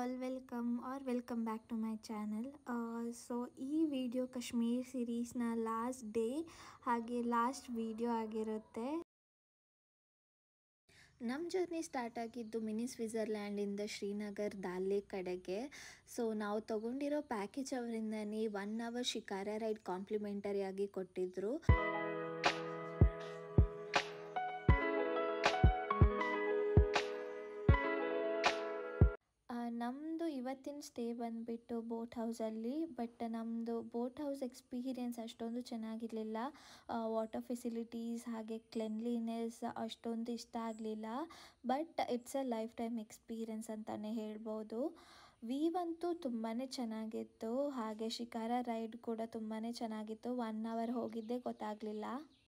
all welcome or welcome back to my channel so ಈ video Kashmir ಸಿರೀಸ್ನ last day ಹಾಗೆ last video ಆಗಿರುತ್ತೆ ನಮ್ಮ ಜರ್ನಿ ಸ್ಟಾರ್ಟ್ ಆಗಿದ್ದು ಮಿನಿ ಸ್ವಿಟ್ಜರ್ಲ್ಯಾಂಡಿಂದ ಶ್ರೀನಗರ್ ದಾಲೆ ಕಡೆಗೆ ಸೊ ನಾವು ತಗೊಂಡಿರೋ ಪ್ಯಾಕೇಜ್ ಅವರಿಂದನೇ one hour shikara ride complimentary ಆಗಿ ಕೊಟ್ಟಿದ್ರು ನಮ್ಮದು ಇವತ್ತಿನ ಸ್ಟೇ ಬಂದುಬಿಟ್ಟು ಬೋಟ್ ಹೌಸಲ್ಲಿ ಬಟ್ ನಮ್ಮದು ಬೋಟ್ ಹೌಸ್ ಎಕ್ಸ್ಪೀರಿಯೆನ್ಸ್ ಅಷ್ಟೊಂದು ಚೆನ್ನಾಗಿರಲಿಲ್ಲ ವಾಟರ್ ಫೆಸಿಲಿಟೀಸ್ ಹಾಗೆ ಕ್ಲೆನ್ಲಿನೆಸ್ ಅಷ್ಟೊಂದು ಇಷ್ಟ ಆಗಲಿಲ್ಲ but it's a lifetime experience ಅಂತಲೇ ಹೇಳ್ಬೋದು ವೀವ್ ಅಂತೂ ತುಂಬಾ ಚೆನ್ನಾಗಿತ್ತು ಹಾಗೆ ಶಿಕಾರ ರೈಡ್ ಕೂಡ ತುಂಬಾ ಚೆನ್ನಾಗಿತ್ತು ಒನ್ ಅವರ್ ಹೋಗಿದ್ದೇ ಗೊತ್ತಾಗಲಿಲ್ಲ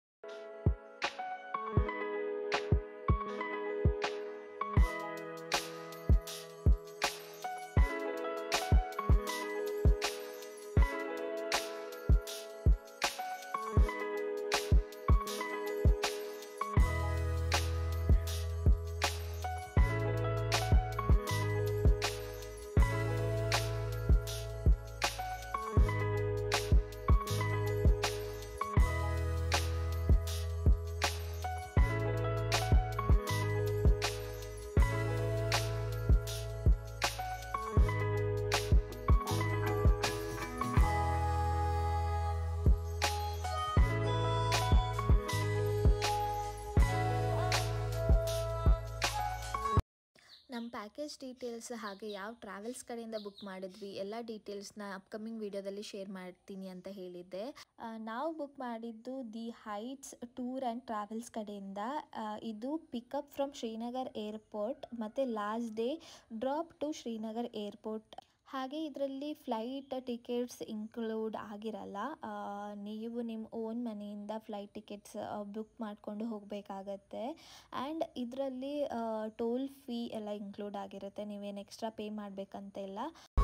ನಮ್ಮ ಪ್ಯಾಕೇಜ್ ಡೀಟೇಲ್ಸ್ ಹಾಗೆ ಯಾವ ಟ್ರಾವೆಲ್ಸ್ ಕಡೆಯಿಂದ ಬುಕ್ ಮಾಡಿದ್ವಿ ಎಲ್ಲ ಡೀಟೇಲ್ಸ್ನ ಅಪ್ಕಮಿಂಗ್ ವಿಡಿಯೋದಲ್ಲಿ ಶೇರ್ ಮಾಡ್ತೀನಿ ಅಂತ ಹೇಳಿದ್ದೆ ನಾವು ಬುಕ್ ಮಾಡಿದ್ದು the Heights Tour and Travels ಕಡೆಯಿಂದ ಇದು ಪಿಕಪ್ ಫ್ರಮ್ ಶ್ರೀನಗರ್ ಏರ್ಪೋರ್ಟ್ ಮತ್ತು last day drop to Srinagar airport ಹಾಗೆ ಇದರಲ್ಲಿ ಫ್ಲೈಟ್ ಟಿಕೆಟ್ಸ್ ಇನ್ಕ್ಲೂಡ್ ಆಗಿರಲ್ಲ ನೀವು ನಿಮ್ಮ ಓನ್ ಮನೆಯಿಂದ ಫ್ಲೈಟ್ ಟಿಕೆಟ್ಸ್ ಬುಕ್ ಮಾಡಿಕೊಂಡು ಹೋಗಬೇಕಾಗತ್ತೆ ಆ್ಯಂಡ್ ಇದರಲ್ಲಿ ಟೋಲ್ ಫೀ ಎಲ್ಲ ಇನ್ಕ್ಲೂಡ್ ಆಗಿರುತ್ತೆ ನೀವೇನು ಎಕ್ಸ್ಟ್ರಾ ಪೇ ಮಾಡಬೇಕಂತ ಇಲ್ಲ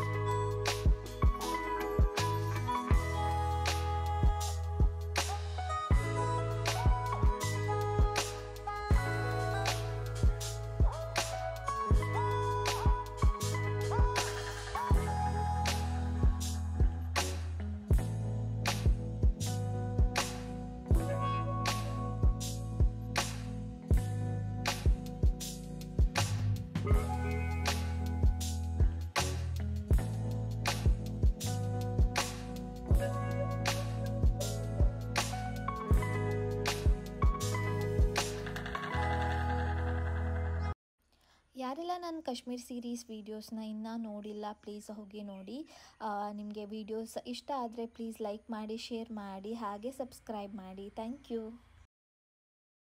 ಯಾರೆಲ್ಲ ನಾನು ಕಾಶ್ಮೀರ್ ಸೀರೀಸ್ ವೀಡಿಯೋಸ್ನ ಇನ್ನೂ ನೋಡಿಲ್ಲ ಪ್ಲೀಸ್ ಹೋಗಿ ನೋಡಿ ನಿಮಗೆ ವೀಡಿಯೋಸ್ ಇಷ್ಟ ಆದರೆ ಪ್ಲೀಸ್ ಲೈಕ್ ಮಾಡಿ ಶೇರ್ ಮಾಡಿ ಹಾಗೆ ಸಬ್ಸ್ಕ್ರೈಬ್ ಮಾಡಿ ಥ್ಯಾಂಕ್ ಯು